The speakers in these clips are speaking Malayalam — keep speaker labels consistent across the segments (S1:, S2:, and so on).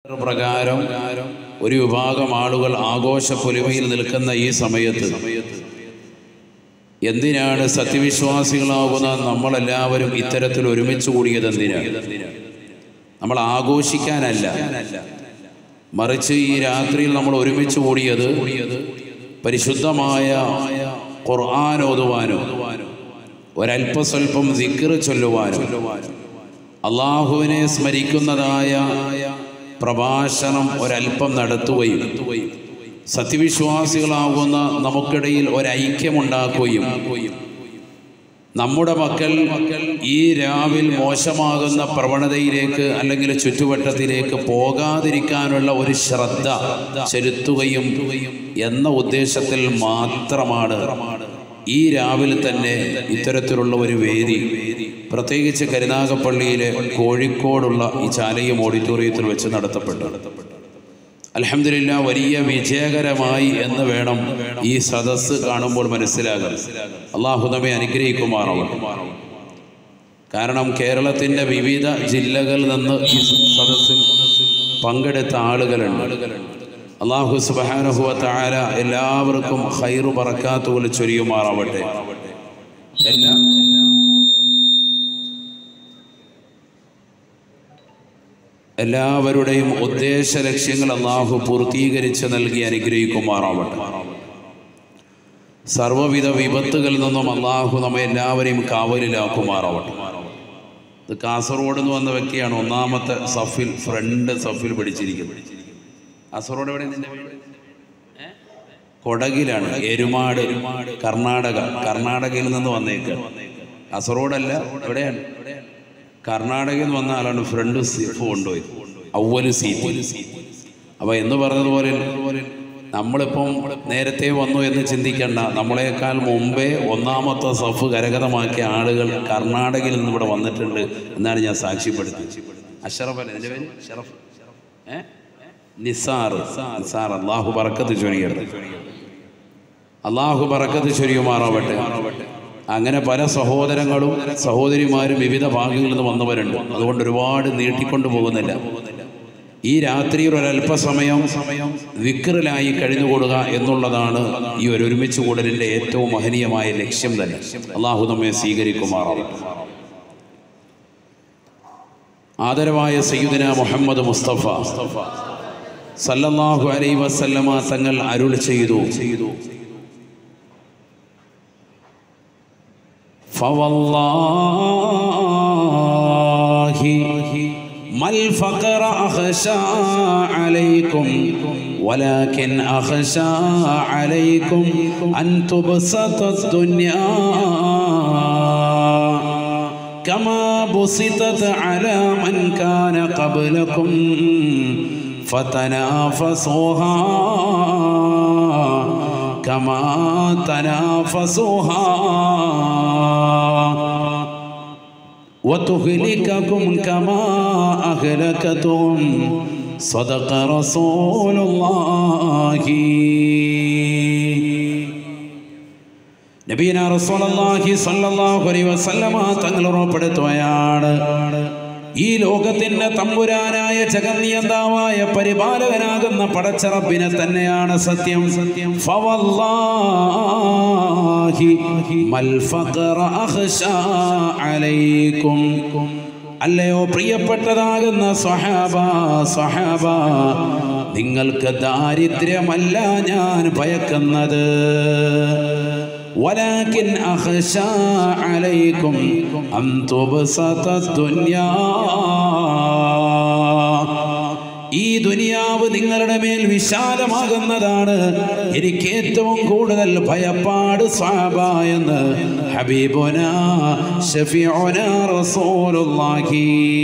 S1: പ്രകാരം ഒരു വിഭാഗം ആളുകൾ ആഘോഷ പൊലിമയിൽ നിൽക്കുന്ന ഈ സമയത്ത് എന്തിനാണ് സത്യവിശ്വാസികളാകുന്ന നമ്മളെല്ലാവരും ഇത്തരത്തിൽ ഒരുമിച്ച് കൂടിയത് എന്തിനാണ് നമ്മൾ ആഘോഷിക്കാനല്ല മറിച്ച് ഈ രാത്രിയിൽ നമ്മൾ ഒരുമിച്ച് കൂടിയത് പരിശുദ്ധമായ ഖുർആൻ ഓതുവാനും ഒരല്പസ്വല്പം ദിക്ർ ചൊല്ലുവാനും അള്ളാഹുവിനെ സ്മരിക്കുന്നതായ പ്രഭാഷണം ഒരല്പം നടത്തുകയും സത്യവിശ്വാസികളാകുന്ന നമുക്കിടയിൽ ഒരൈക്യമുണ്ടാക്കുകയും നമ്മുടെ മക്കൾ ഈ രാവിൽ മോശമാകുന്ന പ്രവണതയിലേക്ക് അല്ലെങ്കിൽ ചുറ്റുവട്ടത്തിലേക്ക് പോകാതിരിക്കാനുള്ള ഒരു ശ്രദ്ധ ചെലുത്തുകയും എന്ന ഉദ്ദേശത്തിൽ മാത്രമാണ് ഈ രാവിലെ തന്നെ ഇത്തരത്തിലുള്ള ഒരു വേദി പ്രത്യേകിച്ച് കരുനാഗപ്പള്ളിയിലെ കോഴിക്കോടുള്ള ഈ ചാലയം ഓഡിറ്റോറിയത്തിൽ വെച്ച് നടത്തപ്പെട്ടു അലഹമില്ല വലിയ വിജയകരമായി എന്ന് വേണം ഈ സദസ്സ് കാണുമ്പോൾ മനസ്സിലാകാൻ അള്ളാഹു നമ്മെ അനുഗ്രഹിക്കുമാറാവട്ടെ കാരണം കേരളത്തിൻ്റെ വിവിധ ജില്ലകളിൽ നിന്ന് ഈ സദസ്സിൽ പങ്കെടുത്ത ആളുകളുണ്ട് അള്ളാഹു സുബാനുഹുവ താര എല്ലാവർക്കും ഹൈറു പറക്കാത്തുകൾ ചൊരിയുമാറാവട്ടെ എല്ലാ എല്ലാവരുടെയും ഉദ്ദേശ ലക്ഷ്യങ്ങൾ അള്ളാഹു പൂർത്തീകരിച്ച് നൽകി അനുഗ്രഹിക്കുമാറാവട്ടെ സർവവിധ വിപത്തുകളിൽ നിന്നും അള്ളാഹു നമ്മെ എല്ലാവരെയും കാവലിലാക്കുമാറാവട്ടെ ഇത് കാസർഗോഡ് എന്ന് വന്ന വ്യക്തിയാണ് ഒന്നാമത്തെ സഫിൽ ഫ്രണ്ട് സഫിൽ പിടിച്ചിരിക്കുന്നത് കാസർഗോഡ് എവിടെ നിന്റെ വീട് ഏ? കൊടകിലാണ് എരുമാട് കർണാടക കർണാടകയിൽ നിന്ന് വന്നേക്ക് കാസർഗോഡല്ല എവിടെയാണ് കർണാടകയിൽ നിന്ന് വന്ന ആളാണ് ഫ്രണ്ട് സീഫ് കൊണ്ടുപോയി അവല് സീറ്റ് അപ്പൊ എന്ന് പറഞ്ഞതുപോലെ നമ്മളിപ്പം നേരത്തെ വന്നു എന്ന് ചിന്തിക്കണ്ട നമ്മളെക്കാൾ മുമ്പേ ഒന്നാമത്തെ സഫ് കരകതമാക്കിയ ആളുകൾ കർണാടകയിൽ നിന്ന് ഇവിടെ വന്നിട്ടുണ്ട് എന്നാണ് ഞാൻ സാക്ഷ്യപ്പെടുത്തിയത് അഷറഫ് അല്ലേ എൻ്റെ പേര് ഷറഫ് ഏ നിസാർ നിസാർ അള്ളാഹു ബറക്കത്ത് ചൊരിയട്ടെ അള്ളാഹു ബറക്കത്ത് ചൊരിയുമാറാവട്ടെ അങ്ങനെ പല സഹോദരങ്ങളും സഹോദരിമാരും വിവിധ ഭാഗങ്ങളിൽ നിന്ന് വന്നവരുണ്ട് അതുകൊണ്ട് ഒരുപാട് നീട്ടിക്കൊണ്ടു പോകുന്നില്ല ഈ രാത്രിയിൽ ഒരല്പസമയം വിക്റിലായി കഴിഞ്ഞുകൂടുക എന്നുള്ളതാണ് ഈ ഒരു ഒരുമിച്ച് കൂടലിൻ്റെ ഏറ്റവും മഹനീയമായ ലക്ഷ്യം തന്നെ അള്ളാഹു നമ്മെ സ്വീകരിക്കുമാറാവട്ടെ ആദരവായ സയ്യിദന മുഹമ്മദ് മുസ്തഫ സല്ലല്ലാഹു അലൈ വസല്ലമ തങ്ങൾ അരുൾ ചെയ്തു فوالله ما الفقر أخشى عليكم ولكن أخشى عليكم أن تبسط الدنيا كما بسطت على من كان قبلكم فتنافسوها كما تنافسوها وتهلككم كما أهلكتهم صدق رسول الله നബീന റസൂലുള്ളാഹി സ്വല്ലല്ലാഹു അലൈഹി വസല്ലമ തങ്ങൾ ഉറപ്പെടുത്തുകയാണ് ഈ ലോകത്തിന്റെ തമ്പുരാനായ ജഗന്നിയന്താവായ പരിപാലകനാകുന്ന പടച്ചറബിനെ തന്നെയാണ് സത്യം സത്യം ഫവല്ലാഹി മൽ ഫഖറ അഖ്ശാ അലൈക്കും അല്ലയോ പ്രിയപ്പെട്ടതാകുന്ന സ്വഹാബ സ്വഹാബ നിങ്ങൾക്ക് ദാരിദ്ര്യമല്ല ഞാൻ ഭയക്കുന്നത് ولكن أخشى عليكم أن تبسط الدنيا ഈ ദുനിയാവ് നിങ്ങളുടെ മേൽ വിശാലമാകുന്നതാണ് എനിക്ക് ഏറ്റവും കൂടുതൽ ഭയപ്പാട് സ്വാബ എന്ന് ഹബീബുന ഷഫീഉന റസൂലുള്ളാഹി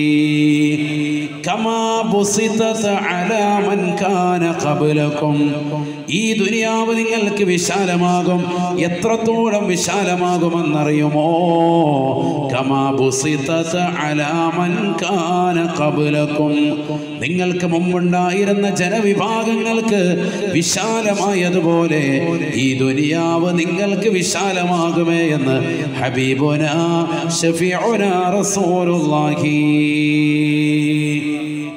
S1: കമാ ബുസിതത് അലാ മൻ കാന ഖബ്ലകും ഈ ദുനിയാവ് നിങ്ങൾക്ക് വിശാലമാകും എത്രത്തോളം വിശാലമാകുമെന്നറിയുമോ കമാ ബുസിതത് അലാ മൻ കാന ഖബ്ലകും നിങ്ങൾക്ക് മുമ്പുണ്ടായിരുന്ന ജനവിഭാഗങ്ങൾക്ക് വിശാലമായതുപോലെ ഈ ദുനിയാവ് നിങ്ങൾക്ക് വിശാലമാകുമേ എന്ന് ഹബീബുന ഷഫീഉന റസൂലുള്ളാഹി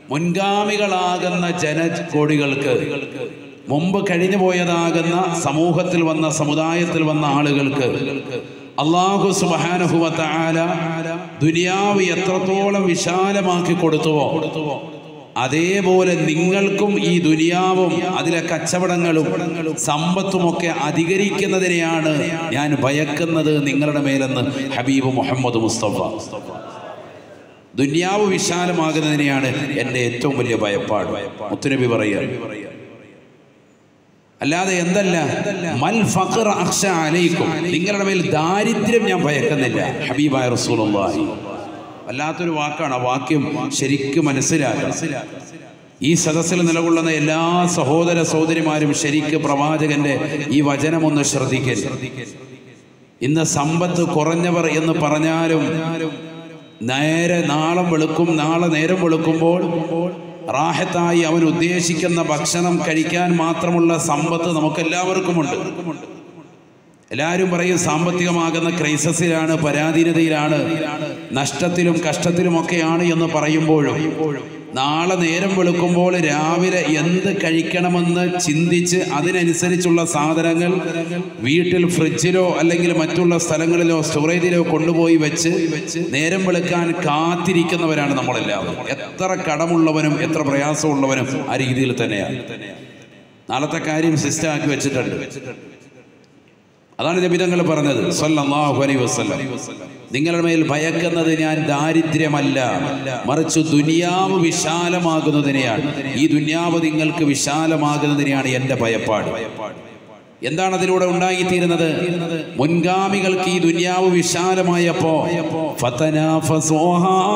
S1: മുൻഗാമികളാകുന്ന ജനകോടികൾക്ക് മുമ്പ് കഴിഞ്ഞു പോയതാകുന്ന സമൂഹത്തിൽ വന്ന സമുദായത്തിൽ വന്ന ആളുകൾക്ക് അള്ളാഹു സുബാനുഭവത്ത ആല ദുനിയാവ് എത്രത്തോളം വിശാലമാക്കി കൊടുത്തുവോ അതേപോലെ നിങ്ങൾക്കും ഈ ദുനിയാവും അതിലെ കച്ചവടങ്ങളും സമ്പത്തുമൊക്കെ അധികരിക്കുന്നതിനെയാണ് ഞാൻ ഭയക്കുന്നത് നിങ്ങളുടെ മേലെന്ന് ഹബീബ് മുഹമ്മദ് മുസ്തഫ ദുന്യാവ് വിശാലമാകുന്നതിനെയാണ് എൻ്റെ ഏറ്റവും വലിയ ഭയപ്പാട് മുത്തുനബി പറയുക അല്ലാതെ എന്തല്ല മൽ ഫഖർ അഖ്ഷ അലൈക്കും നിങ്ങളുടെ മേൽ ദാരിദ്ര്യം ഞാൻ ഭയക്കുന്നില്ല ഹബീബായ റസൂലുള്ളാഹി വല്ലാത്തൊരു വാക്കാണ് ആ വാക്യം ശരിക്കും മനസ്സിലാക്കണം ഈ സദസ്സിൽ നിലകൊള്ളുന്ന എല്ലാ സഹോദര സഹോദരിമാരും ശരിക്ക് പ്രവാചകന്റെ ഈ വചനമൊന്ന് ശ്രദ്ധിക്കരുത് ഇന്ന് സമ്പത്ത് കുറഞ്ഞവർ എന്ന് പറഞ്ഞാലും നേരെ നാളം വെളുക്കും നാളെ നേരം വെളുക്കുമ്പോൾ റാഹത്തായി അവൻ ഉദ്ദേശിക്കുന്ന ഭക്ഷണം കഴിക്കാൻ മാത്രമുള്ള സമ്പത്ത് നമുക്കെല്ലാവർക്കുമുണ്ട് എല്ലാവരും പറയും സാമ്പത്തികമാകുന്ന ക്രൈസസിലാണ് പരാധീനതയിലാണ് നഷ്ടത്തിലും കഷ്ടത്തിലുമൊക്കെയാണ് എന്ന് പറയുമ്പോഴും നാളെ നേരം വെളുക്കുമ്പോൾ രാവിലെ എന്ത് കഴിക്കണമെന്ന് ചിന്തിച്ച് അതിനനുസരിച്ചുള്ള സാധനങ്ങൾ വീട്ടിൽ ഫ്രിഡ്ജിലോ അല്ലെങ്കിൽ മറ്റുള്ള സ്ഥലങ്ങളിലോ സ്റ്റോറേജിലോ കൊണ്ടുപോയി വെച്ച് നേരം വെളുക്കാൻ കാത്തിരിക്കുന്നവരാണ് നമ്മളെല്ലാവരും എത്ര കടമുള്ളവനും എത്ര പ്രയാസമുള്ളവനും ആ രീതിയിൽ തന്നെയാണ് നാളത്തെ കാര്യം സിസ്റ്റമാക്കി വെച്ചിട്ടുണ്ട് അതാണ് നബിതങ്ങൾ പറഞ്ഞത് സല്ലല്ലാഹു അലൈഹി വസല്ലം നിങ്ങളുടെ മേൽ ഭയക്കുന്നത് ഞാൻ ദാരിദ്ര്യമല്ല മറിച്ച് ദുനിയാവ് വിശാലമാകുന്നതിനെയാണ് ഈ ദുനിയാവ് നിങ്ങൾക്ക് വിശാലമാകുന്നതിനെയാണ് എൻ്റെ ഭയപ്പാട് എന്താണ് അതിലൂടെ ഉണ്ടായിത്തീരുന്നത് മുൻഗാമികൾക്ക് ഈ ദുനിയാവ് വിശാലമായപ്പോ ഫതനാഫസുഹാ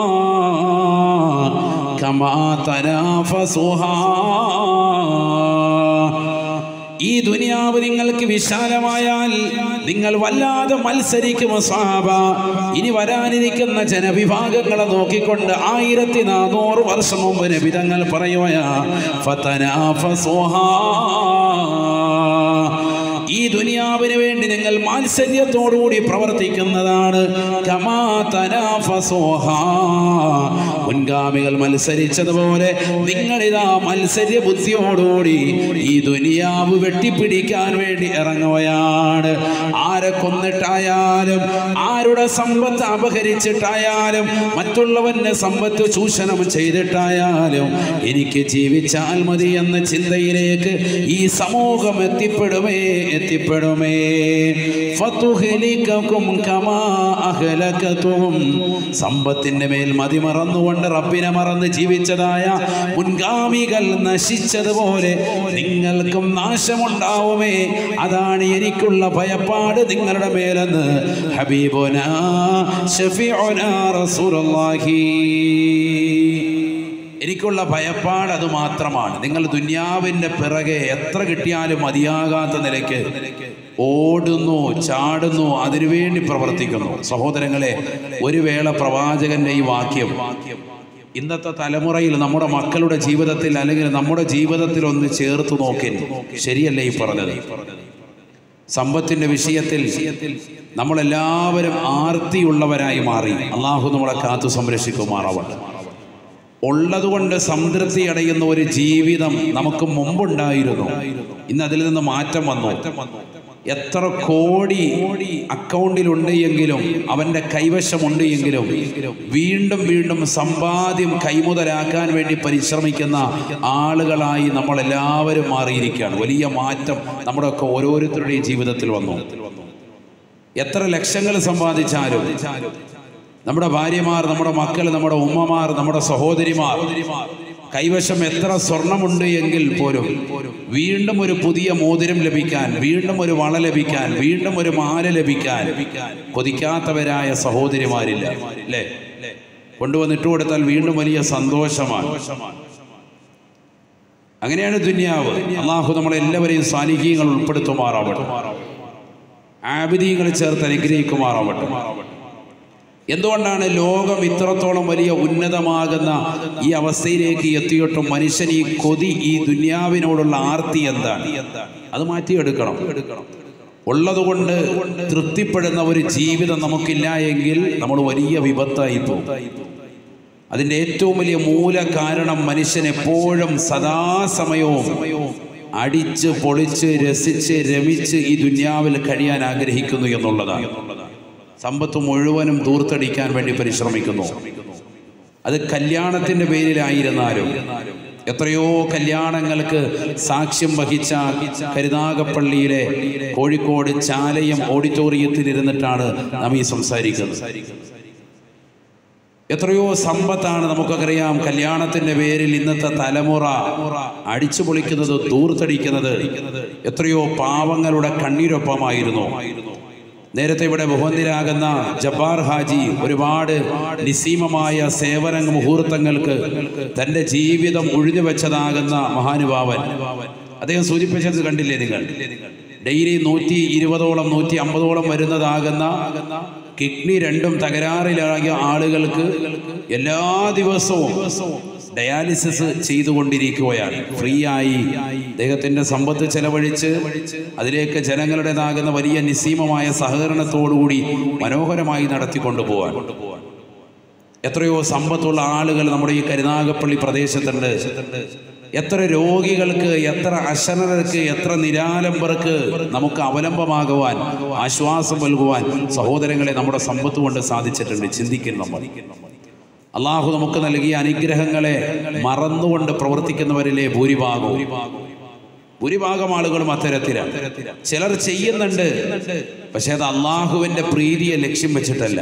S1: കമാ തനാഫസുഹാ ഈ ദുനിയാവ് നിങ്ങൾക്ക് വിശാലമായാൽ നിങ്ങൾ വല്ലാതെ മത്സരിക്കും സാബ ഇനി വരാനിരിക്കുന്ന ജനവിഭാഗങ്ങളെ നോക്കിക്കൊണ്ട് ആയിരത്തി നാനൂറ് വർഷം മുമ്പ് നബിതങ്ങൾ പറയുകയാ ഫതനാഫസുഹാ. ഈ ദുനിയാവിന് വേണ്ടി നിങ്ങൾ മാത്സര്യത്തോടുകൂടി പ്രവർത്തിക്കുന്നതാണ് കമാ തനാഫസുഹാ. മുൻഗാമികൾ മത്സരിച്ചതുപോലെ നിങ്ങളിതാ മത്സര്യ ബുദ്ധിയോടുകൂടി ഈ ദുനിയാവ് വെട്ടിപ്പിടിക്കാൻ വേണ്ടി ഇറങ്ങുകയാണ് ആരെ കൊന്നിട്ടായാലും ആരുടെ സമ്പത്ത് അപഹരിച്ചിട്ടായാലും മറ്റുള്ളവന്റെ സമ്പത്ത് ചൂഷണം ചെയ്തിട്ടായാലും എനിക്ക് ജീവിച്ചാൽ മതി എന്ന ചിന്തയിലേക്ക് ഈ സമൂഹം എത്തിപ്പെടുമേ എത്തിപ്പെടുമേ ഫതുഹ്ലികകും കമാ അഹ്ലകതും സമ്പത്തിന്റെ മേൽ മതി മറന്നുകൊണ്ട് റബ്ബിനെ മറന്ന് ജീവിച്ചതായ മുൻഗാമികൾ നശിച്ചതുപോലെ നിങ്ങൾക്കും നാശമുണ്ടാവുമേ അതാണ് എനിക്കുള്ള ഭയപ്പാട് നിങ്ങളുടെ മേലെന്ന് ഹബീബുന ഷഫീഉന റസൂലുള്ളാഹി എനിക്കുള്ള ഭയപ്പാട് അത് മാത്രമാണ് നിങ്ങൾ ദുന്യാവിൻ്റെ പിറകെ എത്ര കിട്ടിയാലും മതിയാകാത്ത നിലയ്ക്ക് ഓടുന്നു ചാടുന്നു അതിനുവേണ്ടി പ്രവർത്തിക്കുന്നു സഹോദരങ്ങളെ ഒരു വേള പ്രവാചകന്റെ ഈ വാക്യം ഇന്നത്തെ തലമുറയിൽ നമ്മുടെ മക്കളുടെ ജീവിതത്തിൽ അല്ലെങ്കിൽ നമ്മുടെ ജീവിതത്തിൽ ഒന്ന് ചേർത്ത് നോക്കി ശരിയല്ലേ ഈ പറഞ്ഞത് സമ്പത്തിന്റെ വിഷയത്തിൽ നമ്മളെല്ലാവരും ആർത്തിയുള്ളവരായി മാറി അള്ളാഹു നമ്മളെ കാത്തു സംരക്ഷിക്കുമാറാവട്ടെ ഉള്ളതുകൊണ്ട് സംതൃപ്തി അടയുന്ന ഒരു ജീവിതം നമുക്ക് മുമ്പുണ്ടായിരുന്നു ഇന്ന് അതിൽ നിന്ന് മാറ്റം വന്നു എത്ര കോടി അക്കൗണ്ടിലുണ്ട് എങ്കിലും അവന്റെ കൈവശമുണ്ട് എങ്കിലും വീണ്ടും വീണ്ടും സമ്പാദ്യം കൈമുതലാക്കാൻ വേണ്ടി പരിശ്രമിക്കുന്ന ആളുകളായി നമ്മൾ എല്ലാവരും മാറിയിരിക്കുകയാണ് വലിയ മാറ്റം നമ്മുടെ ഒക്കെ ഓരോരുത്തരുടെയും ജീവിതത്തിൽ വന്നു എത്ര ലക്ഷങ്ങൾ സമ്പാദിച്ചാലും നമ്മുടെ ഭാര്യമാർ നമ്മുടെ മക്കൾ നമ്മുടെ ഉമ്മമാർ നമ്മുടെ സഹോദരിമാർ കൈവശം എത്ര സ്വർണമുണ്ട് എങ്കിൽ പോലും വീണ്ടും ഒരു പുതിയ മോതിരം ലഭിക്കാൻ വീണ്ടും ഒരു വള ലഭിക്കാൻ വീണ്ടും ഒരു മാല ലഭിക്കാൻ കൊതിക്കാത്തവരായ സഹോദരിമാരില്ല അല്ലേ കൊണ്ടുവന്നിട്ട് കൊടുത്താൽ വീണ്ടും വലിയ സന്തോഷമാണ് അങ്ങനെയാണ് ദുന്യാവ് അള്ളാഹു നമ്മളെല്ലാവരെയും സാന്നിധ്യങ്ങൾ ഉൾപ്പെടുത്തുമാറാവട്ടെ ആബിദീങ്ങൾ ചേർത്ത് അനുഗ്രഹിക്കുമാറാവട്ടെ എന്തുകൊണ്ടാണ് ലോകം ഇത്രത്തോളം വലിയ ഉന്നതമാകുന്ന ഈ അവസ്ഥയിലേക്ക് എത്തിയിട്ടും മനുഷ്യൻ ഈ കൊതി ഈ ദുന്യാവിനോടുള്ള ആർത്തി എന്താണ് അത് മാറ്റിയെടുക്കണം ഉള്ളതുകൊണ്ട് തൃപ്തിപ്പെടുന്ന ഒരു ജീവിതം നമുക്കില്ല എങ്കിൽ നമ്മൾ വലിയ വിപത്തായി പോകും അതിൻ്റെ ഏറ്റവും വലിയ മൂല കാരണം മനുഷ്യൻ എപ്പോഴും സദാസമയവും അടിച്ച് പൊളിച്ച് രസിച്ച് രമിച്ച് ഈ ദുന്യാവിൽ കഴിയാൻ ആഗ്രഹിക്കുന്നു എന്നുള്ളതാണ് സമ്പത്ത് മുഴുവനും ദൂർത്തടിക്കാൻ വേണ്ടി പരിശ്രമിക്കുന്നു അത് കല്യാണത്തിൻ്റെ പേരിലായിരുന്നാലും എത്രയോ കല്യാണങ്ങൾക്ക് സാക്ഷ്യം വഹിച്ച കരുനാഗപ്പള്ളിയിലെ കോഴിക്കോട് ചാലയം ഓഡിറ്റോറിയത്തിൽ ഇരുന്നിട്ടാണ് നാം ഈ സംസാരിക്കുന്നത് എത്രയോ സമ്പത്താണ് നമുക്കറിയാം കല്യാണത്തിന്റെ പേരിൽ ഇന്നത്തെ തലമുറ അടിച്ചു പൊളിക്കുന്നത് ദൂർത്തടിക്കുന്നത് എത്രയോ പാവങ്ങളുടെ കണ്ണീരൊപ്പമായിരുന്നു നേരത്തെ ഇവിടെ ബഹുവന്തിരാകുന്ന ജബ്ബാർ ഹാജി ഒരുപാട് നിസീമമായ സേവന മുഹൂർത്തങ്ങൾക്ക് തൻ്റെ ജീവിതം ഒഴിഞ്ഞു വെച്ചതാകുന്ന മഹാനുഭാവൻ അദ്ദേഹം സൂചിപ്പിച്ചത് കണ്ടില്ലേ നിങ്ങൾ ഡെയിലി നൂറ്റി ഇരുപതോളം നൂറ്റി അമ്പതോളം വരുന്നതാകുന്ന കിഡ്നി രണ്ടും തകരാറിലാകിയ ആളുകൾക്ക് എല്ലാ ദിവസവും ഡയാലിസിസ് ചെയ്തുകൊണ്ടിരിക്കുകയാണ് ഫ്രീ ആയി അദ്ദേഹത്തിന്റെ സമ്പത്ത് ചെലവഴിച്ച് അതിലേക്ക് ജനങ്ങളുടേതാകുന്ന വലിയ നിസ്സീമമായ സഹകരണത്തോടുകൂടി മനോഹരമായി നടത്തിക്കൊണ്ടു പോവാൻ എത്രയോ സമ്പത്തുള്ള ആളുകൾ നമ്മുടെ ഈ കരുനാഗപ്പള്ളി പ്രദേശത്തുണ്ട് എത്ര രോഗികൾക്ക് എത്ര അശനർക്ക് എത്ര നിരാലംബർക്ക് നമുക്ക് അവലംബമാകുവാൻ ആശ്വാസം നൽകുവാൻ സഹോദരങ്ങളെ നമ്മുടെ സമ്പത്ത് കൊണ്ട് സാധിച്ചിട്ടുണ്ട് ചിന്തിക്കുന്നു നമ്മൾ അള്ളാഹു നമുക്ക് നൽകിയ അനുഗ്രഹങ്ങളെ മറന്നുകൊണ്ട് പ്രവർത്തിക്കുന്നവരിലെ ഭൂരിഭാഗവും ഭൂരിഭാഗം ആളുകളും അത്തരത്തിലാണ് ചിലർ ചെയ്യുന്നുണ്ട് പക്ഷെ അത് അള്ളാഹുവിന്റെ പ്രീതിയെ ലക്ഷ്യം വെച്ചിട്ടല്ല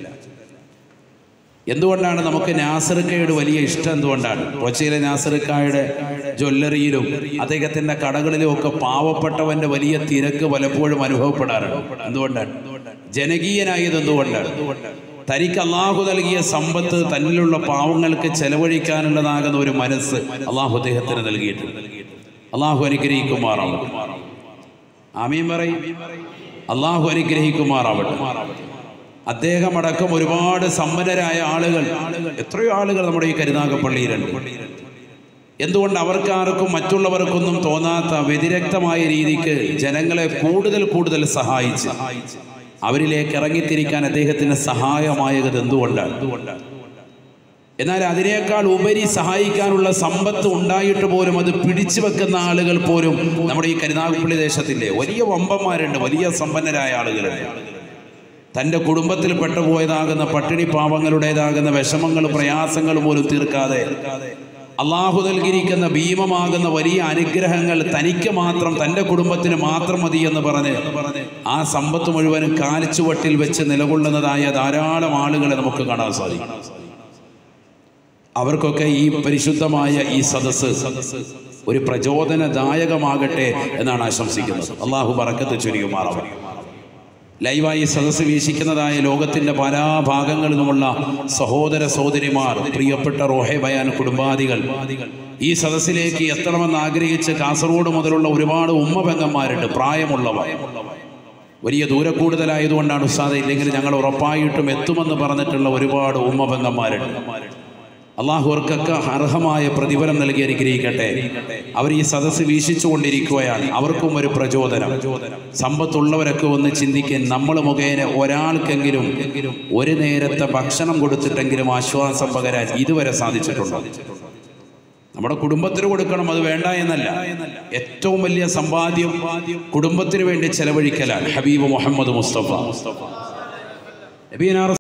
S1: എന്തുകൊണ്ടാണ് നമുക്ക് നാസറിക്കയുടെ വലിയ ഇഷ്ടം എന്തുകൊണ്ടാണ് കൊച്ചിയിലെ നാസറിക്കായുടെ ജ്വല്ലറിയിലും അദ്ദേഹത്തിന്റെ കടകളിലും ഒക്കെ പാവപ്പെട്ടവന്റെ വലിയ തിരക്ക് പലപ്പോഴും അനുഭവപ്പെടാറുണ്ട് എന്തുകൊണ്ടാണ് ജനകീയനായത് എന്തുകൊണ്ടാണ് തനിക്ക് അള്ളാഹു നൽകിയ സമ്പത്ത് തന്നിലുള്ള പാവങ്ങൾക്ക് ചെലവഴിക്കാനുള്ളതാകുന്ന ഒരു മനസ്സ് അള്ളാഹു അദ്ദേഹത്തിന് നൽകിയിട്ടുണ്ട് അള്ളാഹു അനുഗ്രഹിക്കുമാറാവട്ടെ ആമീൻ പറയും അള്ളാഹു അനുഗ്രഹിക്കുമാറാവട്ടെ അദ്ദേഹം അടക്കം ഒരുപാട് സമ്പന്നരായ ആളുകൾ എത്രയോ ആളുകൾ നമ്മുടെ ഈ കരുനാഗപ്പള്ളിയിലുണ്ട് എന്തുകൊണ്ട് അവർക്കാർക്കും മറ്റുള്ളവർക്കൊന്നും തോന്നാത്ത വ്യതിരക്തമായ രീതിക്ക് ജനങ്ങളെ കൂടുതൽ കൂടുതൽ സഹായിച്ച് അവരിലേക്ക് ഇറങ്ങിത്തിരിക്കാൻ അദ്ദേഹത്തിന് സഹായമായത് എന്തുകൊണ്ടാണ് എന്നാൽ അതിനേക്കാൾ ഉപരി സഹായിക്കാനുള്ള സമ്പത്ത് ഉണ്ടായിട്ട് പോലും അത് പിടിച്ചു വെക്കുന്ന ആളുകൾ പോലും നമ്മുടെ ഈ കരുനാഗപ്പള്ളി ദേശത്തില്ലേ വലിയ വമ്പന്മാരുണ്ട് വലിയ സമ്പന്നരായ ആളുകളുണ്ട് തൻ്റെ കുടുംബത്തിൽ പെട്ടുപോയതാകുന്ന പട്ടിണി പാവങ്ങളുടേതാകുന്ന വിഷമങ്ങൾ പ്രയാസങ്ങൾ പോലും തീർക്കാതെ അള്ളാഹു നൽകിയിരിക്കുന്ന ഭീമമാകുന്ന വലിയ അനുഗ്രഹങ്ങൾ തനിക്ക് മാത്രം തൻ്റെ കുടുംബത്തിന് മാത്രം മതി എന്ന് പറഞ്ഞ് ആ സമ്പത്ത് മുഴുവനും കാലിച്ചുവട്ടിൽ വെച്ച് നിലകൊള്ളുന്നതായ ധാരാളം ആളുകളെ നമുക്ക് കാണാൻ സാധിക്കും അവർക്കൊക്കെ ഈ പരിശുദ്ധമായ ഈ സദസ്സ് ഒരു പ്രചോദനദായകമാകട്ടെ എന്നാണ് ആശംസിക്കുന്നത് അള്ളാഹു പറക്കത്ത് ചുരുക്കുമാറാവട്ടെ ലൈവായി സദസ്സ് വീക്ഷിക്കുന്നതായ ലോകത്തിൻ്റെ പല ഭാഗങ്ങളിൽ നിന്നുമുള്ള സഹോദര സഹോദരിമാർ പ്രിയപ്പെട്ട റോഹെ ബയാൻ കുടുംബാദികൾ ഈ സദസ്സിലേക്ക് എത്തണമെന്ന് ആഗ്രഹിച്ച് കാസർഗോഡ് മുതലുള്ള ഒരുപാട് ഉമ്മ പെങ്ങന്മാരുണ്ട് പ്രായമുള്ളവർ വലിയ ദൂരെ കൂടുതലായതുകൊണ്ടാണ് ഉസ്താദ ഇല്ലെങ്കിൽ ഞങ്ങൾ ഉറപ്പായിട്ടും എത്തുമെന്ന് പറഞ്ഞിട്ടുള്ള ഒരുപാട് ഉമ്മ പെങ്ങന്മാരുണ്ട് അള്ളാഹു അവർക്കൊക്കെ അർഹമായ പ്രതിഫലം നൽകി അനുഗ്രഹിക്കട്ടെ അവർ ഈ സദസ്സ് വീക്ഷിച്ചുകൊണ്ടിരിക്കുകയാണ് അവർക്കും ഒരു പ്രചോദനം സമ്പത്തുള്ളവരൊക്കെ ഒന്ന് ചിന്തിക്കാൻ നമ്മൾ മുഖേന ഒരാൾക്കെങ്കിലും ഒരു നേരത്തെ ഭക്ഷണം കൊടുത്തിട്ടെങ്കിലും ആശ്വാസം പകരാൻ ഇതുവരെ സാധിച്ചിട്ടുണ്ടോ നമ്മുടെ കുടുംബത്തിന് കൊടുക്കണം അത് വേണ്ട എന്നല്ല ഏറ്റവും വലിയ സമ്പാദ്യം കുടുംബത്തിന് വേണ്ടി ചെലവഴിക്കലാണ് ഹബീബ് മുഹമ്മദ് മുസ്തഫ നബീനാർ